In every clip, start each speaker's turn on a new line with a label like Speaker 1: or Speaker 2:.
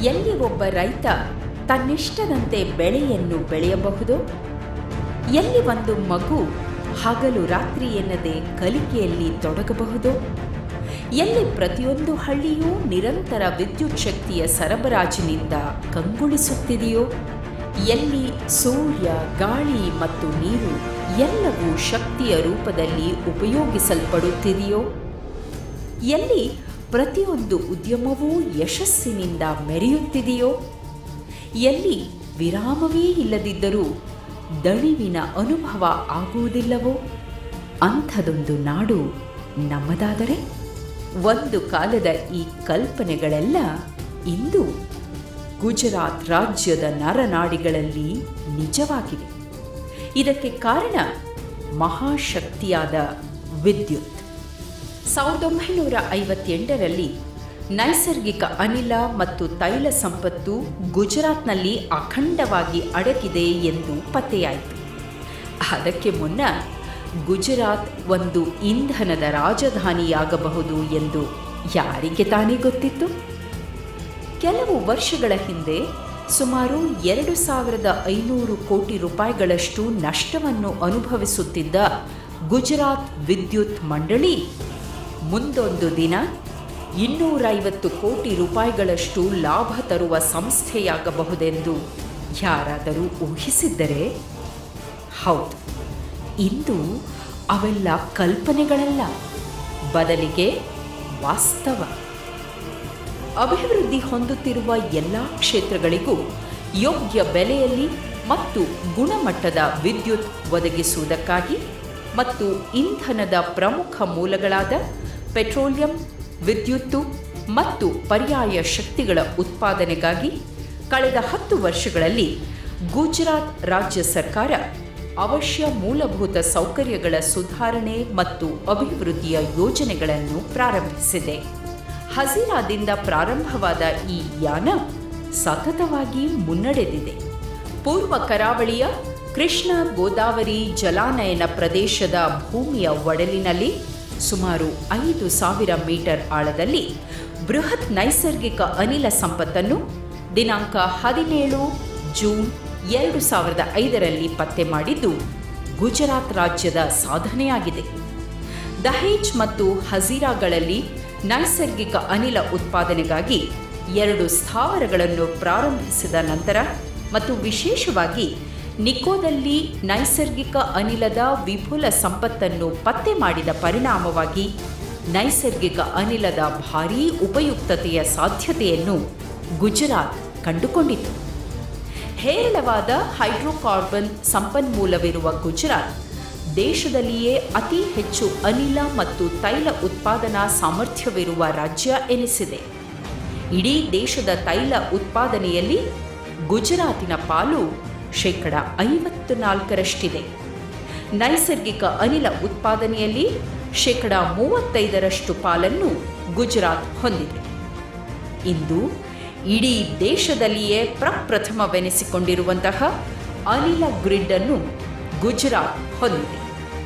Speaker 1: ಎಲ್ಲಿ ಒಬ್ಬ ರೈತ ತನ್ನಿಷ್ಟದಂತೆ ಬೆಳೆಯನ್ನು ಬೆಳೆಯಬಹುದೋ ಎಲ್ಲಿ ಒಂದು ಮಗು ಹಗಲು ರಾತ್ರಿ ಎನ್ನದೆ ಕಲಿಕೆಯಲ್ಲಿ ತೊಡಗಬಹುದೋ ಎಲ್ಲಿ ಪ್ರತಿಯೊಂದು ಹಳ್ಳಿಯೂ ನಿರಂತರ ವಿದ್ಯುತ್ ಶಕ್ತಿಯ ಸರಬರಾಜಿನಿಂದ ಕಂಗೊಳಿಸುತ್ತಿದೆಯೋ ಎಲ್ಲಿ ಸೂರ್ಯ ಗಾಳಿ ಮತ್ತು ನೀರು ಎಲ್ಲವೂ ಶಕ್ತಿಯ ರೂಪದಲ್ಲಿ ಉಪಯೋಗಿಸಲ್ಪಡುತ್ತಿದೆಯೋ ಎಲ್ಲಿ ಪ್ರತಿಯೊಂದು ಉದ್ಯಮವೂ ಯಶಸ್ಸಿನಿಂದ ಮೆರೆಯುತ್ತಿದೆಯೋ ಎಲ್ಲಿ ವಿರಾಮವೇ ಇಲ್ಲದಿದ್ದರೂ ದಣಿವಿನ ಅನುಭವ ಆಗುವುದಿಲ್ಲವೋ ಅಂಥದೊಂದು ನಾಡು ನಮ್ಮದಾದರೆ ಒಂದು ಕಾಲದ ಈ ಕಲ್ಪನೆಗಳೆಲ್ಲ ಇಂದು ಗುಜರಾತ್ ರಾಜ್ಯದ ನರನಾಡಿಗಳಲ್ಲಿ ನಿಜವಾಗಿವೆ ಇದಕ್ಕೆ ಕಾರಣ ಮಹಾಶಕ್ತಿಯಾದ ವಿದ್ಯುತ್ ಸಾವಿರದ ಒಂಬೈನೂರ ಐವತ್ತೆಂಟರಲ್ಲಿ ನೈಸರ್ಗಿಕ ಅನಿಲ ಮತ್ತು ತೈಲ ಸಂಪತ್ತು ಗುಜರಾತ್ನಲ್ಲಿ ಅಖಂಡವಾಗಿ ಅಡಗಿದೆ ಎಂದು ಪತ್ತೆಯಾಯಿತು ಅದಕ್ಕೆ ಮುನ್ನ ಗುಜರಾತ್ ಒಂದು ಇಂಧನದ ರಾಜಧಾನಿಯಾಗಬಹುದು ಎಂದು ಯಾರಿಗೆ ತಾನೇ ಗೊತ್ತಿತ್ತು ಕೆಲವು ವರ್ಷಗಳ ಹಿಂದೆ ಸುಮಾರು ಎರಡು ಸಾವಿರದ ಐನೂರು ಕೋಟಿ ರೂಪಾಯಿಗಳಷ್ಟು ನಷ್ಟವನ್ನು ಅನುಭವಿಸುತ್ತಿದ್ದ ಗುಜರಾತ್ ವಿದ್ಯುತ್ ಮಂಡಳಿ ಮುಂದೊಂದು ದಿನ ಇನ್ನೂರೈವತ್ತು ಕೋಟಿ ರೂಪಾಯಿಗಳಷ್ಟು ಲಾಭ ತರುವ ಸಂಸ್ಥೆಯಾಗಬಹುದೆಂದು ಯಾರಾದರೂ ಊಹಿಸಿದ್ದರೆ ಹೌದು ಇಂದು ಅವೆಲ್ಲ ಕಲ್ಪನೆಗಳಲ್ಲ ಬದಲಿಗೆ ವಾಸ್ತವ ಅಭಿವೃದ್ಧಿ ಹೊಂದುತ್ತಿರುವ ಎಲ್ಲ ಕ್ಷೇತ್ರಗಳಿಗೂ ಯೋಗ್ಯ ಬೆಲೆಯಲ್ಲಿ ಮತ್ತು ಗುಣಮಟ್ಟದ ವಿದ್ಯುತ್ ಒದಗಿಸುವುದಕ್ಕಾಗಿ ಮತ್ತು ಇಂಧನದ ಪ್ರಮುಖ ಮೂಲಗಳಾದ ಪೆಟ್ರೋಲಿಯಂ ವಿದ್ಯುತ್ತು ಮತ್ತು ಪರ್ಯಾಯ ಶಕ್ತಿಗಳ ಉತ್ಪಾದನೆಗಾಗಿ ಕಳೆದ ಹತ್ತು ವರ್ಷಗಳಲ್ಲಿ ಗುಜರಾತ್ ರಾಜ್ಯ ಸರ್ಕಾರ ಅವಶ್ಯ ಮೂಲಭೂತ ಸೌಕರ್ಯಗಳ ಸುಧಾರಣೆ ಮತ್ತು ಅಭಿವೃದ್ಧಿಯ ಯೋಜನೆಗಳನ್ನು ಪ್ರಾರಂಭಿಸಿದೆ ಹಜೀರಾದಿಂದ ಪ್ರಾರಂಭವಾದ ಈ ಯಾನ ಸತತವಾಗಿ ಮುನ್ನಡೆದಿದೆ ಪೂರ್ವ ಕರಾವಳಿಯ ಕೃಷ್ಣ ಗೋದಾವರಿ ಜಲಾನಯನ ಪ್ರದೇಶದ ಭೂಮಿಯ ಒಡಲಿನಲ್ಲಿ ಸುಮಾರು ಐದು ಸಾವಿರ ಮೀಟರ್ ಆಳದಲ್ಲಿ ಬೃಹತ್ ನೈಸರ್ಗಿಕ ಅನಿಲ ಸಂಪತ್ತನ್ನು ದಿನಾಂಕ ಹದಿನೇಳು ಜೂನ್ ಎರಡು ಸಾವಿರದ ಐದರಲ್ಲಿ ಪತ್ತೆ ಮಾಡಿದ್ದು ಗುಜರಾತ್ ರಾಜ್ಯದ ಸಾಧನೆಯಾಗಿದೆ ದಹೇಜ್ ಮತ್ತು ಹಜೀರಾಗಳಲ್ಲಿ ನೈಸರ್ಗಿಕ ಅನಿಲ ಉತ್ಪಾದನೆಗಾಗಿ ಎರಡು ಸ್ಥಾವರಗಳನ್ನು ಪ್ರಾರಂಭಿಸಿದ ನಂತರ ಮತ್ತು ವಿಶೇಷವಾಗಿ ನಿಕೋದಲ್ಲಿ ನೈಸರ್ಗಿಕ ಅನಿಲದ ವಿಪುಲ ಸಂಪತ್ತನ್ನು ಪತ್ತೆ ಮಾಡಿದ ಪರಿಣಾಮವಾಗಿ ನೈಸರ್ಗಿಕ ಅನಿಲದ ಭಾರೀ ಉಪಯುಕ್ತತೆಯ ಸಾಧ್ಯತೆಯನ್ನು ಗುಜರಾತ್ ಕಂಡುಕೊಂಡಿತು ಹೇರಳವಾದ ಹೈಡ್ರೋಕಾರ್ಬನ್ ಸಂಪನ್ಮೂಲವಿರುವ ಗುಜರಾತ್ ದೇಶದಲ್ಲಿಯೇ ಅತಿ ಹೆಚ್ಚು ಅನಿಲ ಮತ್ತು ತೈಲ ಉತ್ಪಾದನಾ ಸಾಮರ್ಥ್ಯವಿರುವ ರಾಜ್ಯ ಎನಿಸಿದೆ ಇಡೀ ದೇಶದ ತೈಲ ಉತ್ಪಾದನೆಯಲ್ಲಿ ಗುಜರಾತಿನ ಪಾಲು ಶೇಕಡ ಐವತ್ತು ನಾಲ್ಕರಷ್ಟಿದೆ ನೈಸರ್ಗಿಕ ಅನಿಲ ಉತ್ಪಾದನೆಯಲ್ಲಿ ಶೇಕಡ ಮೂವತ್ತೈದರಷ್ಟು ಪಾಲನ್ನು ಗುಜರಾತ್ ಹೊಂದಿದೆ ಇಂದು ಇಡೀ ದೇಶದಲ್ಲಿಯೇ ಪ್ರಪ್ರಥಮವೆನಿಸಿಕೊಂಡಿರುವಂತಹ ಅನಿಲ ಗ್ರಿಡ್ ಅನ್ನು ಗುಜರಾತ್ ಹೊಂದಿದೆ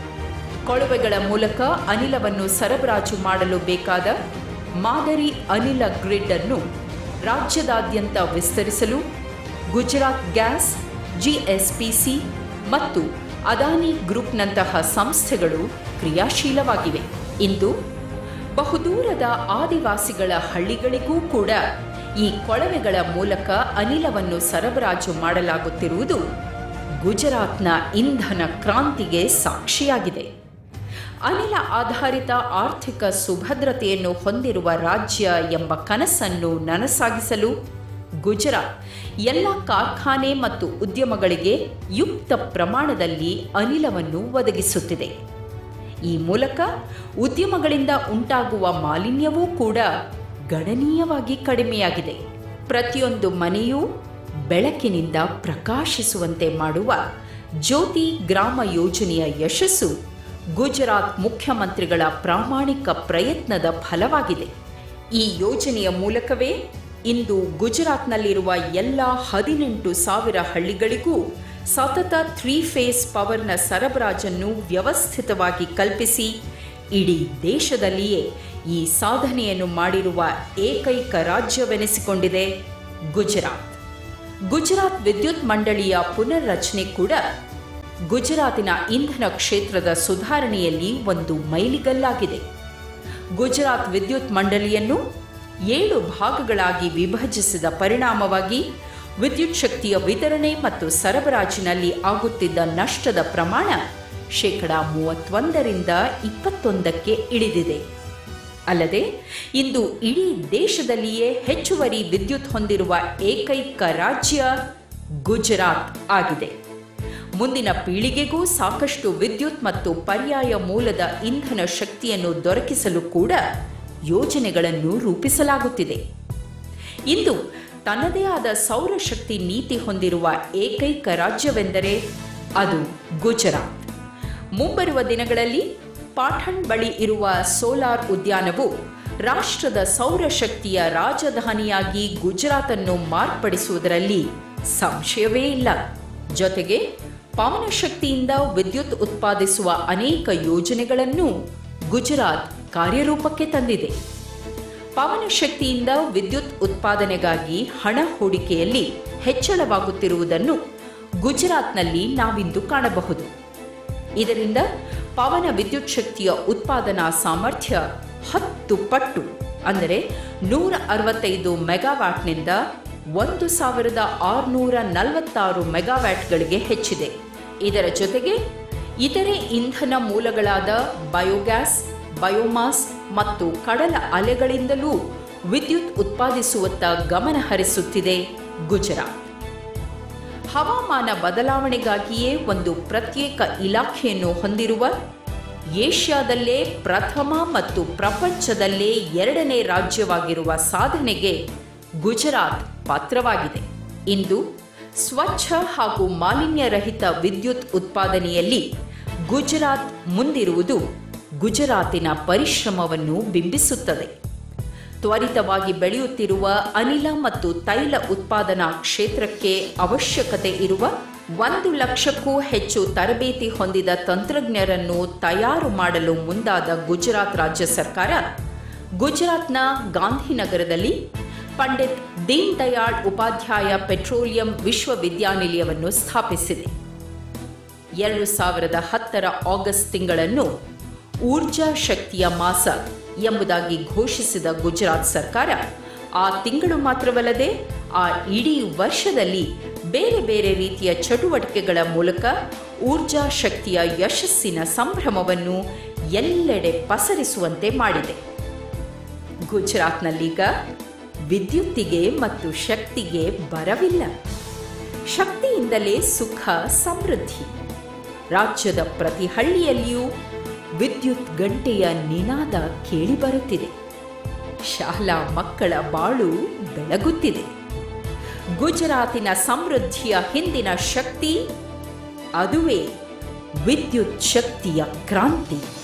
Speaker 1: ಕೊಳವೆಗಳ ಮೂಲಕ ಅನಿಲವನ್ನು ಸರಬರಾಜು ಮಾಡಲು ಬೇಕಾದ ಮಾದರಿ ಅನಿಲ ಗ್ರಿಡ್ ಅನ್ನು ರಾಜ್ಯದಾದ್ಯಂತ ವಿಸ್ತರಿಸಲು ಗುಜರಾತ್ ಗ್ಯಾಸ್ ಜಿಎಸ್ಪಿಸಿ ಮತ್ತು ಅದಾನಿ ಗ್ರೂಪ್ನಂತಹ ಸಂಸ್ಥೆಗಳು ಕ್ರಿಯಾಶೀಲವಾಗಿವೆ ಇಂದು ಬಹುದೂರದ ಆದಿವಾಸಿಗಳ ಹಳ್ಳಿಗಳಿಗೂ ಕೂಡ ಈ ಕೊಳವೆಗಳ ಮೂಲಕ ಅನಿಲವನ್ನು ಸರಬರಾಜು ಮಾಡಲಾಗುತ್ತಿರುವುದು ಗುಜರಾತ್ನ ಇಂಧನ ಕ್ರಾಂತಿಗೆ ಸಾಕ್ಷಿಯಾಗಿದೆ ಅನಿಲ ಆಧಾರಿತ ಆರ್ಥಿಕ ಸುಭದ್ರತೆಯನ್ನು ಹೊಂದಿರುವ ರಾಜ್ಯ ಎಂಬ ಕನಸನ್ನು ನನಸಾಗಿಸಲು ಗುಜರಾತ್ ಎಲ್ಲ ಕಾರ್ಖಾನೆ ಮತ್ತು ಉದ್ಯಮಗಳಿಗೆ ಯುಕ್ತ ಪ್ರಮಾಣದಲ್ಲಿ ಅನಿಲವನ್ನು ಒದಗಿಸುತ್ತಿದೆ ಈ ಮೂಲಕ ಉದ್ಯಮಗಳಿಂದ ಉಂಟಾಗುವ ಮಾಲಿನ್ಯವೂ ಕೂಡ ಗಣನೀಯವಾಗಿ ಕಡಿಮೆಯಾಗಿದೆ ಪ್ರತಿಯೊಂದು ಮನೆಯೂ ಬೆಳಕಿನಿಂದ ಪ್ರಕಾಶಿಸುವಂತೆ ಮಾಡುವ ಜ್ಯೋತಿ ಗ್ರಾಮ ಯೋಜನೆಯ ಯಶಸ್ಸು ಗುಜರಾತ್ ಮುಖ್ಯಮಂತ್ರಿಗಳ ಪ್ರಾಮಾಣಿಕ ಪ್ರಯತ್ನದ ಫಲವಾಗಿದೆ ಈ ಯೋಜನೆಯ ಮೂಲಕವೇ ಇಂದು ಗುಜರಾತ್ನಲ್ಲಿರುವ ಎಲ್ಲ ಹದಿನೆಂಟು ಸಾವಿರ ಹಳ್ಳಿಗಳಿಗೂ ಸತತ ತ್ರೀ ಫೇಸ್ ಪವರ್ನ ಸರಬರಾಜನ್ನು ವ್ಯವಸ್ಥಿತವಾಗಿ ಕಲ್ಪಿಸಿ ಇಡೀ ದೇಶದಲ್ಲಿಯೇ ಈ ಸಾಧನೆಯನ್ನು ಮಾಡಿರುವ ಏಕೈಕ ರಾಜ್ಯವೆನಿಸಿಕೊಂಡಿದೆ ಗುಜರಾತ್ ಗುಜರಾತ್ ವಿದ್ಯುತ್ ಮಂಡಳಿಯ ಪುನರ್ರಚನೆ ಕೂಡ ಗುಜರಾತಿನ ಇಂಧನ ಕ್ಷೇತ್ರದ ಸುಧಾರಣೆಯಲ್ಲಿ ಒಂದು ಮೈಲಿಗಲ್ಲಾಗಿದೆ ಗುಜರಾತ್ ವಿದ್ಯುತ್ ಮಂಡಳಿಯನ್ನು ಏಳು ಭಾಗಗಳಾಗಿ ವಿಭಜಿಸಿದ ಪರಿಣಾಮವಾಗಿ ವಿದ್ಯುತ್ ಶಕ್ತಿಯ ವಿತರಣೆ ಮತ್ತು ಸರಬರಾಜಿನಲ್ಲಿ ಆಗುತ್ತಿದ್ದ ನಷ್ಟದ ಪ್ರಮಾಣ ಶೇಕಡ ಮೂವತ್ತೊಂದರಿಂದ ಇಪ್ಪತ್ತೊಂದಕ್ಕೆ ಇಳಿದಿದೆ ಅಲ್ಲದೆ ಇಂದು ಇಡೀ ದೇಶದಲ್ಲಿಯೇ ಹೆಚ್ಚುವರಿ ವಿದ್ಯುತ್ ಹೊಂದಿರುವ ಏಕೈಕ ರಾಜ್ಯ ಗುಜರಾತ್ ಆಗಿದೆ ಮುಂದಿನ ಪೀಳಿಗೆಗೂ ಸಾಕಷ್ಟು ವಿದ್ಯುತ್ ಮತ್ತು ಪರ್ಯಾಯ ಮೂಲದ ಇಂಧನ ಶಕ್ತಿಯನ್ನು ದೊರಕಿಸಲು ಕೂಡ ಯೋಜನೆಗಳನ್ನು ರೂಪಿಸಲಾಗುತ್ತಿದೆ ಇಂದು ತನ್ನದೇ ಆದ ಸೌರಶಕ್ತಿ ನೀತಿ ಹೊಂದಿರುವ ಏಕೈಕ ರಾಜ್ಯವೆಂದರೆ ಅದು ಗುಜರಾತ್ ಮುಂಬರುವ ದಿನಗಳಲ್ಲಿ ಪಾಠಣ್ ಬಳಿ ಇರುವ ಸೋಲಾರ್ ಉದ್ಯಾನವು ರಾಷ್ಟ್ರದ ಸೌರಶಕ್ತಿಯ ರಾಜಧಾನಿಯಾಗಿ ಗುಜರಾತನ್ನು ಮಾರ್ಪಡಿಸುವುದರಲ್ಲಿ ಸಂಶಯವೇ ಇಲ್ಲ ಜೊತೆಗೆ ಪವನಶಕ್ತಿಯಿಂದ ವಿದ್ಯುತ್ ಉತ್ಪಾದಿಸುವ ಅನೇಕ ಯೋಜನೆಗಳನ್ನು ಗುಜರಾತ್ ಕಾರ್ಯರೂಪಕ್ಕೆ ತಂದಿದೆ ಪವನಶಕ್ತಿಯಿಂದ ವಿದ್ಯುತ್ ಉತ್ಪಾದನೆಗಾಗಿ ಹಣ ಹೂಡಿಕೆಯಲ್ಲಿ ಹೆಚ್ಚಳವಾಗುತ್ತಿರುವುದನ್ನು ಗುಜರಾತ್ನಲ್ಲಿ ನಾವಿಂದು ಕಾಣಬಹುದು ಇದರಿಂದ ಪವನ ವಿದ್ಯುತ್ ಶಕ್ತಿಯ ಉತ್ಪಾದನಾ ಸಾಮರ್ಥ್ಯ ಹತ್ತು ಪಟ್ಟು ಅಂದರೆ ನೂರ ಅರವತ್ತೈದು ಮೆಗಾವ್ಯಾಟ್ನಿಂದ ಒಂದು ಸಾವಿರದ ಆರುನೂರ ನಲವತ್ತಾರು ಮೆಗಾವ್ಯಾಟ್ಗಳಿಗೆ ಹೆಚ್ಚಿದೆ ಇದರ ಜೊತೆಗೆ ಇತರೆ ಇಂಧನ ಮೂಲಗಳಾದ ಬಯೋಗ್ಯಾಸ್ ಬಯೋಮಾಸ್ ಮತ್ತು ಕಡಲ ಅಲೆಗಳಿಂದಲೂ ವಿದ್ಯುತ್ ಉತ್ಪಾದಿಸುವತ್ತ ಗಮನ ಹರಿಸುತ್ತಿದೆ ಗುಜರಾತ್ ಹವಾಮಾನ ಬದಲಾವಣೆಗಾಗಿಯೇ ಒಂದು ಪ್ರತ್ಯೇಕ ಇಲಾಖೆಯನ್ನು ಹೊಂದಿರುವ ಏಷ್ಯಾದಲ್ಲೇ ಪ್ರಥಮ ಮತ್ತು ಪ್ರಪಂಚದಲ್ಲೇ ಎರಡನೇ ರಾಜ್ಯವಾಗಿರುವ ಸಾಧನೆಗೆ ಗುಜರಾತ್ ಪಾತ್ರವಾಗಿದೆ ಇಂದು ಸ್ವಚ್ಛ ಹಾಗೂ ಮಾಲಿನ್ಯರಹಿತ ವಿದ್ಯುತ್ ಉತ್ಪಾದನೆಯಲ್ಲಿ ಗುಜರಾತ್ ಮುಂದಿರುವುದು ಗುಜರಾತಿನ ಪರಿಶ್ರಮವನ್ನು ಬಿಂಬಿಸುತ್ತದೆ ತ್ವರಿತವಾಗಿ ಬೆಳೆಯುತ್ತಿರುವ ಅನಿಲ ಮತ್ತು ತೈಲ ಉತ್ಪಾದನಾ ಕ್ಷೇತ್ರಕ್ಕೆ ಅವಶ್ಯಕತೆ ಇರುವ ಒಂದು ಲಕ್ಷಕ್ಕೂ ಹೆಚ್ಚು ತರಬೇತಿ ಹೊಂದಿದ ತಂತ್ರಜ್ಞರನ್ನು ತಯಾರು ಮಾಡಲು ಮುಂದಾದ ಗುಜರಾತ್ ರಾಜ್ಯ ಸರ್ಕಾರ ಗುಜರಾತ್ನ ಗಾಂಧಿನಗರದಲ್ಲಿ ಪಂಡಿತ್ ದೀನ್ ದಯಾಳ್ ಉಪಾಧ್ಯಾಯ ಪೆಟ್ರೋಲಿಯಂ ವಿಶ್ವವಿದ್ಯಾನಿಲಯವನ್ನು ಸ್ಥಾಪಿಸಿದೆ ಎರಡು ಸಾವಿರದ ಹತ್ತರ ಆಗಸ್ಟ್ ತಿಂಗಳನ್ನು ಊರ್ಜಾ ಶಕ್ತಿಯ ಮಾಸ ಎಂಬುದಾಗಿ ಘೋಷಿಸಿದ ಗುಜರಾತ್ ಸರ್ಕಾರ ಆ ತಿಂಗಳು ಮಾತ್ರವಲ್ಲದೆ ಆ ಇಡೀ ವರ್ಷದಲ್ಲಿ ಬೇರೆ ಬೇರೆ ರೀತಿಯ ಚಟುವಟಿಕೆಗಳ ಮೂಲಕ ಊರ್ಜಾ ಶಕ್ತಿಯ ಯಶಸ್ಸಿನ ಸಂಭ್ರಮವನ್ನು ಎಲ್ಲೆಡೆ ಪಸರಿಸುವಂತೆ ಮಾಡಿದೆ ಗುಜರಾತ್ನಲ್ಲೀಗ ವಿದ್ಯುತ್ತಿಗೆ ಮತ್ತು ಶಕ್ತಿಗೆ ಬರವಿಲ್ಲ ಶಕ್ತಿಯಿಂದಲೇ ಸುಖ ಸಮೃದ್ಧಿ ರಾಜ್ಯದ ಪ್ರತಿ ಹಳ್ಳಿಯಲ್ಲಿಯೂ ವಿದ್ಯುತ್ ಗಂಟೆಯ ನಿನಾದ ಕೇಳಿಬರುತ್ತಿದೆ ಶಾಲಾ ಮಕ್ಕಳ ಬಾಳು ಬೆಳಗುತ್ತಿದೆ ಗುಜರಾತಿನ ಸಮೃದ್ಧಿಯ ಹಿಂದಿನ ಶಕ್ತಿ ಅದುವೇ ವಿದ್ಯುತ್ ಶಕ್ತಿಯ ಕ್ರಾಂತಿ